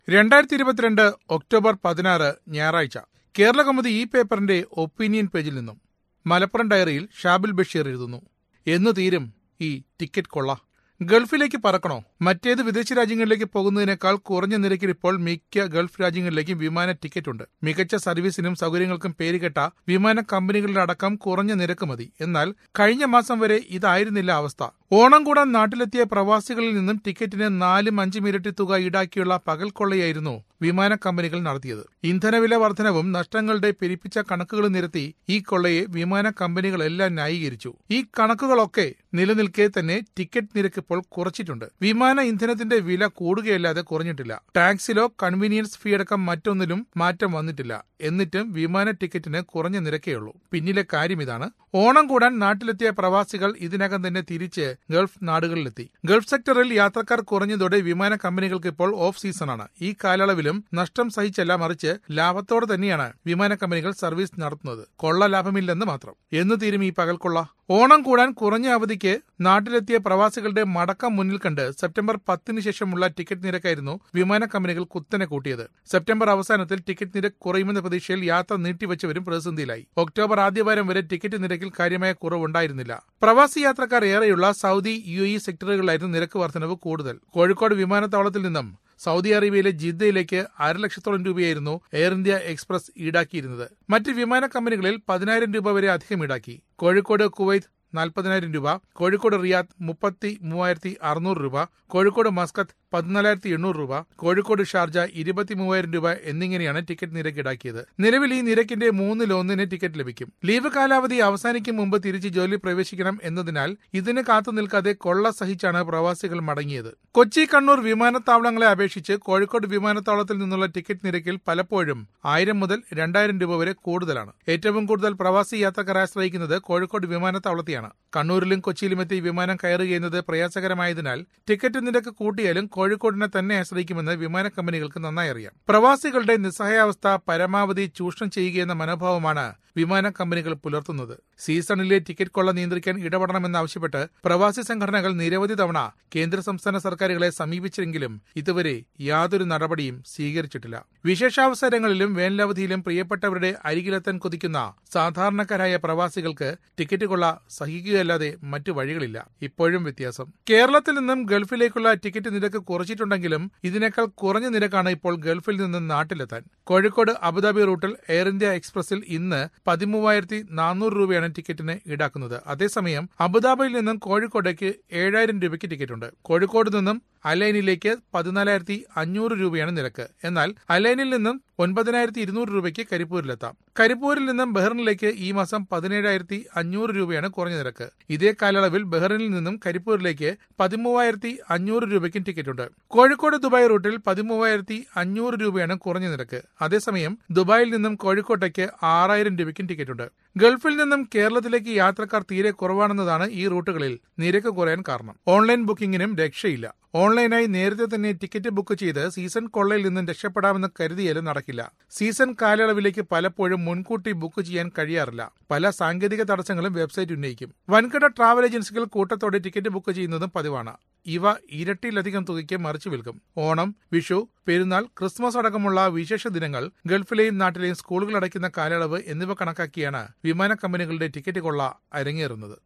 രണ്ടായിരത്തി ഇരുപത്തിരണ്ട് ഒക്ടോബർ പതിനാറ് ഞായറാഴ്ച കേരള കൗമുദി ഈ പേപ്പറിന്റെ ഒപ്പീനിയൻ പേജിൽ നിന്നും മലപ്പുറം ഡയറിയിൽ ഷാബിൽ ബഷീർ എഴുതുന്നു എന്ന് തീരും ഈ ടിക്കറ്റ് കൊള്ള ഗൾഫിലേക്ക് പറക്കണോ മറ്റേത് വിദേശ രാജ്യങ്ങളിലേക്ക് പോകുന്നതിനേക്കാൾ കുറഞ്ഞ നിരക്കിൽ ഇപ്പോൾ മിക്ക ഗൾഫ് രാജ്യങ്ങളിലേക്കും വിമാന ടിക്കറ്റ് ഉണ്ട് മികച്ച സർവീസിനും സൗകര്യങ്ങൾക്കും പേരുകെട്ട വിമാന കമ്പനികളിലടക്കം കുറഞ്ഞ നിരക്ക് മതി എന്നാൽ കഴിഞ്ഞ മാസം വരെ ഇതായിരുന്നില്ല അവസ്ഥ ഓണം കൂടാൻ നാട്ടിലെത്തിയ പ്രവാസികളിൽ നിന്നും ടിക്കറ്റിന് നാലും അഞ്ചും ഇരട്ടി തുക ഈടാക്കിയുള്ള പകൽ കൊള്ളയായിരുന്നു വിമാന കമ്പനികൾ നടത്തിയത് ഇന്ധനവില വർധനവും നഷ്ടങ്ങളുടെ പെരിപ്പിച്ച കണക്കുകൾ നിരത്തി ഈ കൊള്ളയെ വിമാന കമ്പനികളെല്ലാം ന്യായീകരിച്ചു ഈ കണക്കുകളൊക്കെ നിലനിൽക്കെ തന്നെ ടിക്കറ്റ് നിരക്ക് ഇപ്പോൾ കുറച്ചിട്ടുണ്ട് വിമാന ഇന്ധനത്തിന്റെ വില കൂടുകയല്ലാതെ കുറഞ്ഞിട്ടില്ല ടാക്സിലോ കൺവീനിയൻസ് ഫീ അടക്കം മറ്റൊന്നിലും മാറ്റം വന്നിട്ടില്ല എന്നിട്ടും വിമാന ടിക്കറ്റിന് കുറഞ്ഞ നിരക്കേയുള്ളൂ പിന്നിലെ കാര്യം ഇതാണ് ഓണം കൂടാൻ നാട്ടിലെത്തിയ പ്രവാസികൾ ഇതിനകം തന്നെ തിരിച്ച് ഗൾഫ് നാടുകളിലെത്തി ഗൾഫ് സെക്ടറിൽ യാത്രക്കാർ കുറഞ്ഞതോടെ വിമാന കമ്പനികൾക്ക് ഇപ്പോൾ ഓഫ് സീസണാണ് ഈ കാലയളവിലും നഷ്ടം സഹിച്ചല്ല മറിച്ച് ലാഭത്തോടെ തന്നെയാണ് വിമാന കമ്പനികൾ സർവീസ് നടത്തുന്നത് കൊള്ള ലാഭമില്ലെന്ന് മാത്രം എന്ന് തീരും ഈ പകൽക്കൊള്ള ഓണം കൂടാൻ കുറഞ്ഞ അവധിക്ക് നാട്ടിലെത്തിയ പ്രവാസികളുടെ മടക്കം മുന്നിൽ കണ്ട് സെപ്റ്റംബർ പത്തിന് ശേഷമുള്ള ടിക്കറ്റ് നിരക്കായിരുന്നു വിമാന കമ്പനികൾ കുത്തനെ കൂട്ടിയത് സെപ്റ്റംബർ അവസാനത്തിൽ ടിക്കറ്റ് നിരക്ക് കുറയുമെന്ന പ്രതീക്ഷയിൽ യാത്ര നീട്ടിവെച്ചവരും പ്രതിസന്ധിയിലായി ഒക്ടോബർ ആദ്യവാരം വരെ ടിക്കറ്റ് നിരക്കിൽ കാര്യമായ കുറവുണ്ടായിരുന്നില്ല പ്രവാസി യാത്രക്കാർ ഏറെയുള്ള സൗദി യു ഇ സെക്ടറുകളിലായിരുന്നു നിരക്ക് വർധനവ് കൂടുതൽ കോഴിക്കോട് വിമാനത്താവളത്തിൽ നിന്നും സൗദി അറേബ്യയിലെ ജിദ്ദയിലേക്ക് അരലക്ഷത്തോളം രൂപയായിരുന്നു എയർ ഇന്ത്യ എക്സ്പ്രസ് ഈടാക്കിയിരുന്നത് മറ്റ് വിമാന കമ്പനികളിൽ പതിനായിരം രൂപ വരെ അധികം ഈടാക്കി കോഴിക്കോട് കുവൈത്ത് നാൽപ്പതിനായിരം രൂപ കോഴിക്കോട് റിയാദ് മുപ്പത്തി മൂവായിരത്തി അറുന്നൂറ് രൂപ കോഴിക്കോട് മസ്കത്ത് പതിനാലായിരത്തി എണ്ണൂറ് രൂപ കോഴിക്കോട് ഷാർജ ഇരുപത്തി മൂവായിരം രൂപ എന്നിങ്ങനെയാണ് ടിക്കറ്റ് നിരക്ക് ഈടാക്കിയത് നിലവിൽ ഈ നിരക്കിന്റെ മൂന്നിൽ ഒന്നിന് ടിക്കറ്റ് ലഭിക്കും ലീവ് കാലാവധി അവസാനിക്കും മുമ്പ് തിരിച്ച് ജോലി പ്രവേശിക്കണം എന്നതിനാൽ ഇതിന് കാത്തു നിൽക്കാതെ കൊള്ള സഹിച്ചാണ് പ്രവാസികൾ മടങ്ങിയത് കൊച്ചി കണ്ണൂർ വിമാനത്താവളങ്ങളെ അപേക്ഷിച്ച് കോഴിക്കോട് വിമാനത്താവളത്തിൽ നിന്നുള്ള ടിക്കറ്റ് നിരക്കിൽ പലപ്പോഴും ആയിരം മുതൽ രണ്ടായിരം രൂപ വരെ കൂടുതലാണ് ഏറ്റവും കൂടുതൽ പ്രവാസി യാത്രക്കാർ ആശ്രയിക്കുന്നത് കോഴിക്കോട് വിമാനത്താവളത്തെയാണ് കണ്ണൂരിലും കൊച്ചിയിലും എത്തി വിമാനം കയറുകയെന്നത് പ്രയാസകരമായതിനാൽ ടിക്കറ്റ് നിരക്ക് കൂട്ടിയാലും കോഴിക്കോടിനെ തന്നെ ആശ്രയിക്കുമെന്ന് വിമാന കമ്പനികൾക്ക് നന്നായി അറിയാം പ്രവാസികളുടെ നിസ്സഹായാവസ്ഥ പരമാവധി ചൂഷണം ചെയ്യുകയെന്ന മനോഭാവമാണ് വിമാന കമ്പനികൾ പുലർത്തുന്നത് സീസണിലെ ടിക്കറ്റ് കൊള്ള നിയന്ത്രിക്കാൻ ഇടപെടണമെന്നാവശ്യപ്പെട്ട് പ്രവാസി സംഘടനകൾ നിരവധി തവണ കേന്ദ്ര സംസ്ഥാന സർക്കാരുകളെ സമീപിച്ചെങ്കിലും ഇതുവരെ യാതൊരു നടപടിയും സ്വീകരിച്ചിട്ടില്ല വിശേഷാവസരങ്ങളിലും വേനലവധിയിലും പ്രിയപ്പെട്ടവരുടെ അരികിലെത്താൻ കൊതിക്കുന്ന സാധാരണക്കാരായ പ്രവാസികൾക്ക് ടിക്കറ്റ് കൊള്ള സഹിക്കുകയല്ലാതെ മറ്റു വഴികളില്ല ഇപ്പോഴും വ്യത്യാസം കേരളത്തിൽ നിന്നും ഗൾഫിലേക്കുള്ള ടിക്കറ്റ് നിരക്ക് കുറച്ചിട്ടുണ്ടെങ്കിലും ഇതിനേക്കാൾ കുറഞ്ഞ നിരക്കാണ് ഇപ്പോൾ ഗൾഫിൽ നിന്നും നാട്ടിലെത്താൻ കോഴിക്കോട് അബുദാബി റൂട്ടിൽ എയർ ഇന്ത്യ എക്സ്പ്രസിൽ ഇന്ന് പതിമൂവായിരത്തി നാനൂറ് രൂപയാണ് ടിക്കറ്റിന് ഈടാക്കുന്നത് അതേസമയം അബുദാബിയിൽ നിന്നും കോഴിക്കോടേക്ക് ഏഴായിരം രൂപയ്ക്ക് ടിക്കറ്റുണ്ട് കോഴിക്കോട് നിന്നും അലൈനിലേക്ക് പതിനാലായിരത്തി അഞ്ഞൂറ് രൂപയാണ് നിരക്ക് എന്നാൽ അലൈനിൽ നിന്നും ഒൻപതിനായിരത്തി ഇരുന്നൂറ് രൂപയ്ക്ക് കരിപ്പൂരിലെത്താം കരിപ്പൂരിൽ നിന്നും ബഹ്റിനിലേക്ക് ഈ മാസം പതിനേഴായിരത്തി അഞ്ഞൂറ് രൂപയാണ് കുറഞ്ഞ നിരക്ക് ഇതേ കാലയളവിൽ ബഹ്റിനിൽ നിന്നും കരിപ്പൂരിലേക്ക് പതിമൂവായിരത്തി അഞ്ഞൂറ് രൂപയ്ക്കും ടിക്കറ്റുണ്ട് കോഴിക്കോട് ദുബായ് റൂട്ടിൽ പതിമൂവായിരത്തി അഞ്ഞൂറ് രൂപയാണ് കുറഞ്ഞ നിരക്ക് അതേസമയം ദുബായിൽ നിന്നും കോഴിക്കോട്ടേക്ക് ആറായിരം രൂപയ്ക്കും ടിക്കറ്റുണ്ട് ഗൾഫിൽ നിന്നും കേരളത്തിലേക്ക് യാത്രക്കാർ തീരെ കുറവാണെന്നതാണ് ഈ റൂട്ടുകളിൽ നിരക്ക് കുറയാൻ കാരണം ഓൺലൈൻ ബുക്കിംഗിനും രക്ഷയില്ല ഓൺലൈനായി നേരത്തെ തന്നെ ടിക്കറ്റ് ബുക്ക് ചെയ്ത് സീസൺ കൊള്ളയിൽ നിന്നും രക്ഷപ്പെടാമെന്ന് കരുതിയാലും നടക്കില്ല സീസൺ കാലയളവിലേക്ക് പലപ്പോഴും മുൻകൂട്ടി ബുക്ക് ചെയ്യാൻ കഴിയാറില്ല പല സാങ്കേതിക തടസ്സങ്ങളും വെബ്സൈറ്റ് ഉന്നയിക്കും വൻകിട ട്രാവൽ ഏജൻസികൾ കൂട്ടത്തോടെ ടിക്കറ്റ് ബുക്ക് ചെയ്യുന്നതും പതിവാണ് ഇവ ഇരട്ടിയിലധികം തുകയ്ക്ക് മറിച്ചു വിൽക്കും ഓണം വിഷു പെരുന്നാൾ ക്രിസ്മസ് അടക്കമുള്ള വിശേഷ ദിനങ്ങൾ ഗൾഫിലെയും നാട്ടിലെയും സ്കൂളുകൾ അടയ്ക്കുന്ന കാലയളവ് എന്നിവ കണക്കാക്കിയാണ് വിമാന കമ്പനികളുടെ ടിക്കറ്റ് കൊള്ള അരങ്ങേറുന്നത്